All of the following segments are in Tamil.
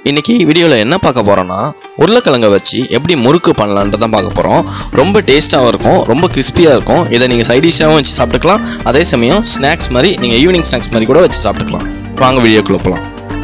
இன்னைக்கு வீடியோவில் என்ன பார்க்க போகிறோன்னா உருளைக்கிழங்கை வச்சு எப்படி முறுக்கு பண்ணலான்ட்டு தான் பார்க்க போகிறோம் ரொம்ப டேஸ்ட்டாகவும் இருக்கும் ரொம்ப கிறிஸ்பியாக இருக்கும் இதை நீங்கள் சைடிஷாகவும் வச்சு சாப்பிட்டுக்கலாம் அதே சமயம் ஸ்நாக்ஸ் மாதிரி நீங்கள் ஈவினிங் ஸ்நாக்ஸ் மாதிரி கூட வச்சு சாப்பிட்டுக்கலாம் வாங்க வீடியோக்குள்ள போகலாம்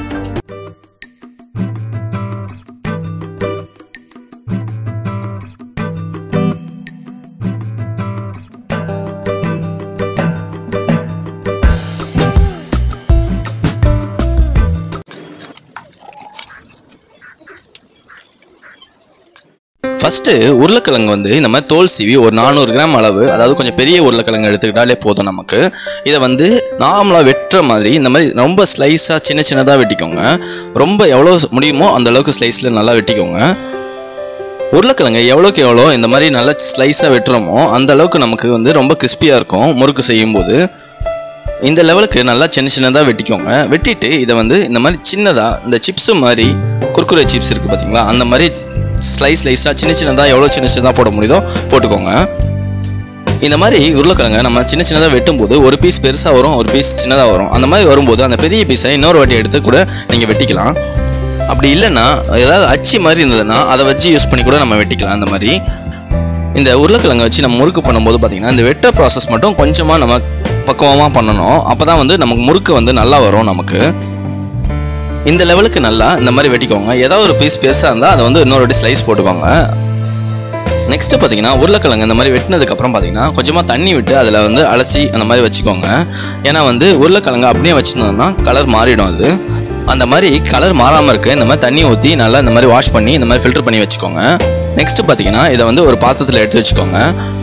ஃபஸ்ட்டு உருளைக்கிழங்கு வந்து இந்த மாதிரி தோல் சீவி ஒரு நானூறு கிராம் அளவு அதாவது கொஞ்சம் பெரிய உருளைக்கிழங்கு எடுத்துக்கிட்டாலே போதும் நமக்கு இதை வந்து நார்மலாக வெட்டுற மாதிரி இந்த மாதிரி ரொம்ப ஸ்லைஸாக சின்ன சின்னதாக வெட்டிக்கோங்க ரொம்ப எவ்வளோ முடியுமோ அந்த அளவுக்கு ஸ்லைஸில் நல்லா வெட்டிக்கோங்க உருளைக்கிழங்கு எவ்வளோக்கு எவ்வளோ இந்த மாதிரி நல்லா ஸ்லைஸாக வெட்டுறோமோ அந்த அளவுக்கு நமக்கு வந்து ரொம்ப கிறிஸ்பியாக இருக்கும் முறுக்கு செய்யும்போது இந்த லெவலுக்கு நல்லா சின்ன சின்னதாக வெட்டிக்கோங்க வெட்டிட்டு இதை வந்து இந்த மாதிரி சின்னதாக இந்த சிப்ஸு மாதிரி குர்குரே சிப்ஸ் இருக்குது பார்த்தீங்களா அந்த மாதிரி ஸ்லைஸ் ஸ்லைஸாக சின்ன சின்னதாக எவ்வளோ சின்ன சின்னதாக போட முடியுதோ போட்டுக்கோங்க இந்த மாதிரி உருளைக்கிழங்க நம்ம சின்ன சின்னதாக வெட்டும்போது ஒரு பீஸ் பெருசாக வரும் ஒரு பீஸ் சின்னதாக வரும் அந்த மாதிரி வரும்போது அந்த பெரிய பீஸை இன்னொரு வாட்டி எடுத்து கூட நீங்கள் வெட்டிக்கலாம் அப்படி இல்லைன்னா ஏதாவது அச்சு மாதிரி இருந்ததுன்னா அதை வச்சு யூஸ் பண்ணி கூட நம்ம வெட்டிக்கலாம் அந்த மாதிரி இந்த உருளைக்கிழங்கை வச்சு நம்ம முறுக்கு பண்ணும்போது பார்த்தீங்கன்னா இந்த வெட்ட ப்ராசஸ் மட்டும் கொஞ்சமாக நம்ம பக்குவமாக பண்ணணும் அப்போ தான் வந்து நமக்கு முறுக்கு வந்து நல்லா வரும் நமக்கு இந்த லெவலுக்கு நல்லா இந்த மாதிரி வெட்டிக்கோங்க ஏதாவது ஒரு பீஸ் பெருசாக இருந்தால் அதை வந்து இன்னொரு வாட்டி ஸ்லைஸ் போட்டுக்கோங்க நெக்ஸ்ட்டு பார்த்தீங்கன்னா உருளைக்கிழங்கு இந்த மாதிரி வெட்டினதுக்கப்புறம் பார்த்தீங்கன்னா கொஞ்சமாக தண்ணி விட்டு அதில் வந்து அலசி அந்த மாதிரி வச்சுக்கோங்க ஏன்னா வந்து உருளைக்கிழங்கு அப்படியே வச்சுருந்தோம்னா கலர் மாறிடும் அது அந்த மாதிரி கலர் மாறாமல் இருக்க இந்த மாதிரி தண்ணி ஊற்றி நல்லா இந்த மாதிரி வாஷ் பண்ணி இந்த மாதிரி ஃபில்டர் பண்ணி வச்சுக்கோங்க நெக்ஸ்ட்டு பார்த்தீங்கன்னா இதை வந்து ஒரு பாத்திரத்தில் எடுத்து வச்சுக்கோங்க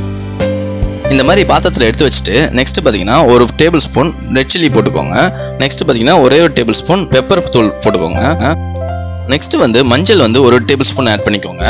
இந்த மாதிரி பாத்திரத்தில் எடுத்து வச்சுட்டு நெக்ஸ்ட் பார்த்தீங்கன்னா ஒரு டேபிள் ஸ்பூன் ரெட் சில்லி போட்டுக்கோங்க நெக்ஸ்ட் பார்த்தீங்கன்னா ஒரே ஒரு டேபிள் ஸ்பூன் பெப்பர் தூள் போட்டுக்கோங்க நெக்ஸ்ட் வந்து மஞ்சள் வந்து ஒரு டேபிள் ஸ்பூன் ஆட் பண்ணிக்கோங்க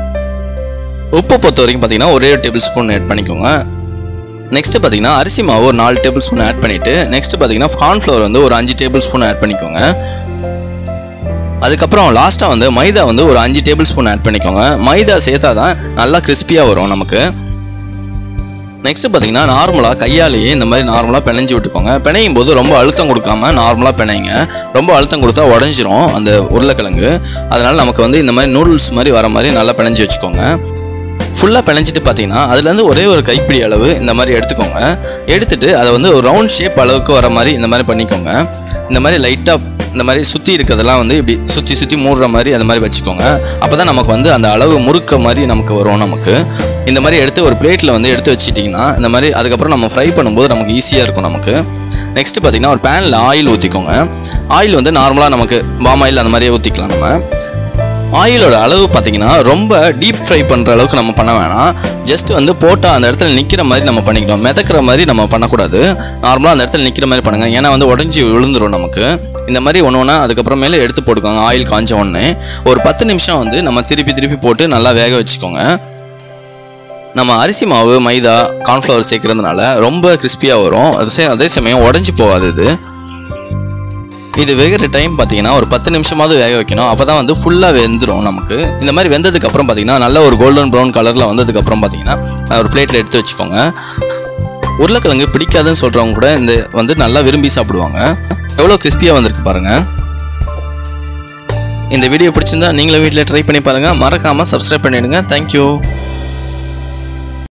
உப்பு பொறுத்த வரைக்கும் பார்த்தீங்கன்னா ஒரே ஒரு டேபிள் ஸ்பூன் ஆட் பண்ணிக்கோங்க நெக்ஸ்ட் பார்த்தீங்கன்னா அரிசி மாவு ஒரு நாலு டேபிள் ஸ்பூன் ஆட் பண்ணிவிட்டு நெக்ஸ்ட் பார்த்தீங்கன்னா கார்ன்ஃப்ளவர் வந்து ஒரு அஞ்சு டேபிள் ஸ்பூன் ஆட் பண்ணிக்கோங்க அதுக்கப்புறம் லாஸ்ட்டாக வந்து மைதா வந்து ஒரு அஞ்சு டேபிள் ஸ்பூன் ஆட் பண்ணிக்கோங்க மைதா சேர்த்தா தான் நல்லா கிறிஸ்பியாக வரும் நமக்கு நெக்ஸ்ட் பார்த்தீங்கன்னா நார்மலாக கையாலேயே இந்த மாதிரி நார்மலாக பிணைஞ்சு விட்டுக்கோங்க பிணையும் போது ரொம்ப அழுத்தம் கொடுக்காம நார்மலாக பிணைங்க ரொம்ப அழுத்தம் கொடுத்தா உடஞ்சிரும் அந்த உருளைக்கிழங்கு அதனால் நமக்கு வந்து இந்த மாதிரி நூடுல்ஸ் மாதிரி வர மாதிரி நல்லா பிணைஞ்சு வச்சுக்கோங்க ஃபுல்லாக பிணைஞ்சிட்டு பார்த்தீங்கன்னா அதுலேருந்து ஒரே ஒரு கைப்பிடி அளவு இந்த மாதிரி எடுத்துக்கோங்க எடுத்துட்டு அதை வந்து ஒரு ரவுண்ட் ஷேப் அளவுக்கு வர மாதிரி இந்த மாதிரி பண்ணிக்கோங்க இந்த மாதிரி லைட்டாக இந்த மாதிரி சுற்றி இருக்கிறதெல்லாம் வந்து இப்படி சுற்றி சுற்றி மூடுற மாதிரி அந்த மாதிரி வச்சுக்கோங்க அப்போ தான் நமக்கு வந்து அந்த அளவு முறுக்க மாதிரி நமக்கு வரும் நமக்கு இந்த மாதிரி எடுத்து ஒரு பிளேட்டில் வந்து எடுத்து வச்சிட்டிங்கன்னா இந்த மாதிரி அதுக்கப்புறம் நம்ம ஃப்ரை பண்ணும்போது நமக்கு ஈஸியாக இருக்கும் நமக்கு நெக்ஸ்ட் பார்த்தீங்கன்னா ஒரு பேனில் ஆயில் ஊற்றிக்கோங்க ஆயில் வந்து நார்மலாக நமக்கு பாம் ஆயில் அந்த மாதிரியே ஊற்றிக்கலாம் நம்ம ஆயிலோட அளவு பார்த்தீங்கன்னா ரொம்ப டீப் ஃப்ரை பண்ணுற அளவுக்கு நம்ம பண்ண வேணாம் ஜஸ்ட் வந்து போட்டால் அந்த இடத்துல நிற்கிற மாதிரி நம்ம பண்ணிக்கணும் மிதக்கிற மாதிரி நம்ம பண்ணக்கூடாது நார்மலாக அந்த இடத்துல நிற்கிற மாதிரி பண்ணுங்கள் ஏன்னா வந்து உடஞ்சி விழுந்துரும் நமக்கு இந்த மாதிரி ஒன்று ஒன்றா அதுக்கப்புறமேலே எடுத்து போட்டுக்கோங்க ஆயில் காஞ்ச உடனே ஒரு பத்து நிமிஷம் வந்து நம்ம திருப்பி திருப்பி போட்டு நல்லா வேக வச்சுக்கோங்க நம்ம அரிசி மாவு மைதா கார்ன்ஃப்ளவர் சேர்க்கறதுனால ரொம்ப கிறிஸ்பியாக வரும் அதே அதே சமயம் உடஞ்சி போகாது இது இது வேகிற டைம் பார்த்தீங்கன்னா ஒரு பத்து நிமிஷமாவது வேக வைக்கணும் அப்போ தான் வந்து ஃபுல்லாக வெந்துடும் நமக்கு இந்த மாதிரி வெந்ததுக்கப்புறம் பார்த்தீங்கன்னா நல்ல ஒரு கோல்டன் ப்ரௌன் கலரில் வந்ததுக்கப்புறம் பார்த்தீங்கன்னா ஒரு பிளேட்டில் எடுத்து வச்சுக்கோங்க உருளைக்கிழங்கு பிடிக்காதுன்னு சொல்கிறவங்க கூட இந்த வந்து நல்லா விரும்பி சாப்பிடுவாங்க எவ்வளோ கிறிஸ்பியாக வந்திருக்கு பாருங்கள் இந்த வீடியோ பிடிச்சிருந்தா நீங்களும் வீட்டில் ட்ரை பண்ணி பாருங்கள் மறக்காமல் சப்ஸ்கிரைப் பண்ணிடுங்க தேங்க்யூ